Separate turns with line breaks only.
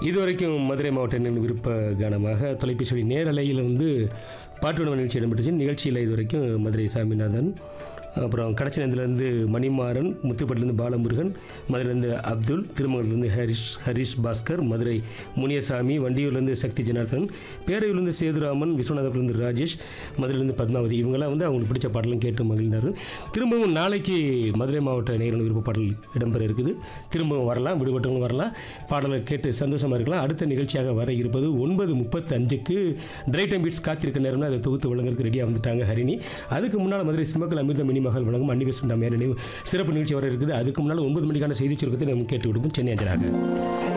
இதுவரைக்கும் மதுரை மாவட்ட நேரின் விருப்ப கானமாக தொலைபேசி வழி நேரலையில் வந்து பாட்டு உணவு நிகழ்ச்சி இடம்பெற்றுச்சு நிகழ்ச்சியில் இதுவரைக்கும் மதுரை சாமிநாதன் அப்புறம் கடச்சினத்துலேருந்து மணிமாறன் முத்துப்பட்டிலேருந்து பாலமுருகன் மதுரையிலேருந்து அப்துல் திருமங்கலத்துலேருந்து ஹரிஷ் ஹரிஷ் பாஸ்கர் மதுரை முனியசாமி வண்டியூர்லேருந்து சக்தி ஜனார்தன் பேரையூர்லேருந்து சேதுராமன் விஸ்வநாதபுரத்துலேருந்து ராஜேஷ் மதுரையிலேருந்து பத்மாவதி இவங்கெல்லாம் வந்து அவங்களுக்கு பிடிச்ச பாடலும் கேட்டு மகிழ்ந்தார் திரும்பவும் நாளைக்கு மதுரை மாவட்ட நேரில் விருப்ப பாடல் இடம்பெற இருக்குது திரும்பவும் வரலாம் விடுபட்டவங்க வரலாம் பாடலை கேட்டு சந்தோஷமாக இருக்கலாம் அடுத்த நிகழ்ச்சியாக வர இருப்பது ஒன்பது முப்பத்து அஞ்சுக்கு டிரை டைம் பீட்ஸ் காத்திருக்க நேரம்னா அதை தொகுத்து வழங்குறதுக்கு ரெடியாக வந்துட்டாங்க ஹரிணி அதுக்கு முன்னால் மதுரை சிம்மக்கல் அமிர்த மினி மகள் வழங்கும் அன்னிவேசன் நினைவு சிறப்பு நிகழ்ச்சி வர இருக்குது அதுக்கு முன்னால் ஒன்பது மணிக்கான செய்தி சுருக்கத்தை நம்ம கேட்டு விடுவோம் சென்னை அஞ்சலாக